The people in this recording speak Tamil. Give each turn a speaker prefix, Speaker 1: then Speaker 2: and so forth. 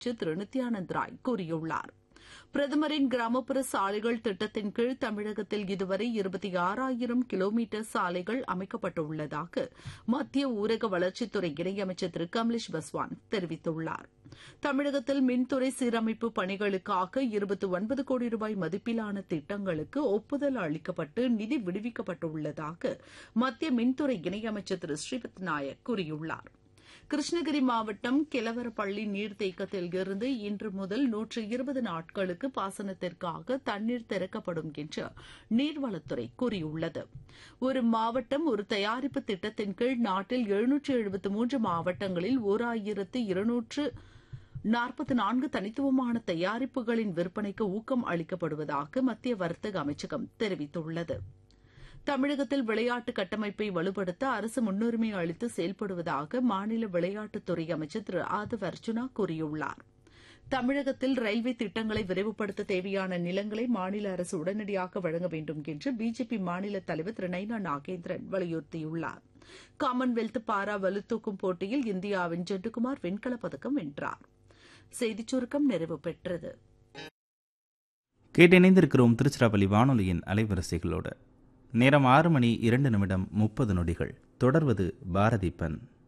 Speaker 1: அமைச்சர் திரு நித்யானந்த் ராய் கூறியுள்ளார் பிரதமரின் கிராமப்புற சாலைகள் திட்டத்தின் கீழ் தமிழகத்தில் இதுவரை இருபத்தி ஆறாயிரம் கிலோமீட்டர் சாலைகள் அமைக்கப்பட்டுள்ளதாக மத்திய ஊரக வளர்ச்சித்துறை இணையமைச்சர் திரு கமலேஷ் பஸ்வான் தெரிவித்துள்ளார் தமிழகத்தில் மின்துறை சீரமைப்பு பணிகளுக்காக இருபத்தி ஒன்பது கோடி ரூபாய் மதிப்பிலான திட்டங்களுக்கு ஒப்புதல் அளிக்கப்பட்டு நிதி விடுவிக்கப்பட்டுள்ளதாக மத்திய மின்துறை இணையமைச்சர் திரு ஸ்ரீபத் நாயக் கூறியுள்ளார் கிருஷ்ணகிரி மாவட்டம் கிளவரப்பள்ளி நீர்த்தேக்கத்தில் இருந்து இன்று முதல் நூற்று இருபது நாட்களுக்கு பாசனத்திற்காக தண்ணீர் திறக்கப்படும் என்று நீர்வளத்துறை கூறியுள்ளது ஒரு மாவட்டம் ஒரு தயாரிப்பு திட்டத்தின் கீழ் நாட்டில் எழுநூற்று எழுபத்து மூன்று மாவட்டங்களில் ஓர் ஆயிரத்து இருநூற்று நாற்பத்தி நான்கு தனித்துவமான தயாரிப்புகளின் விற்பனைக்கு ஊக்கம் அளிக்கப்படுவதாக மத்திய வர்த்தக அமைச்சகம் தெரிவித்துள்ளது தமிழகத்தில் விளையாட்டு கட்டமைப்பை வலுப்படுத்த அரசு முன்னுரிமை அளித்து செயல்படுவதாக மாநில விளையாட்டுத்துறை அமைச்சர் திரு ஆதவ் அர்ஜுனா கூறியுள்ளார் தமிழகத்தில் ரயில்வே திட்டங்களை விரைவுபடுத்த தேவையான நிலங்களை மாநில அரசு உடனடியாக வழங்க வேண்டும் என்று பிஜேபி மாநில தலைவர் திரு நைனா நாகேந்திரன் வலியுறுத்தியுள்ளார் காமன்வெல்த் பாரா வலுத்தூக்கும் போட்டியில் இந்தியாவின் ஜெட்டுகுமார் வெண்கலப் பதக்கம் வென்றார் செய்திச் சுருக்கம் நிறைவு பெற்றது
Speaker 2: கேட்டிணைந்திருக்கிறோம் திருச்சிராப்பள்ளி வானொலியின் அலைவரிசைகளோடு நேரம் ஆறு மணி இரண்டு நிமிடம் முப்பது நொடிகள் தொடர்வது பாரதி பன்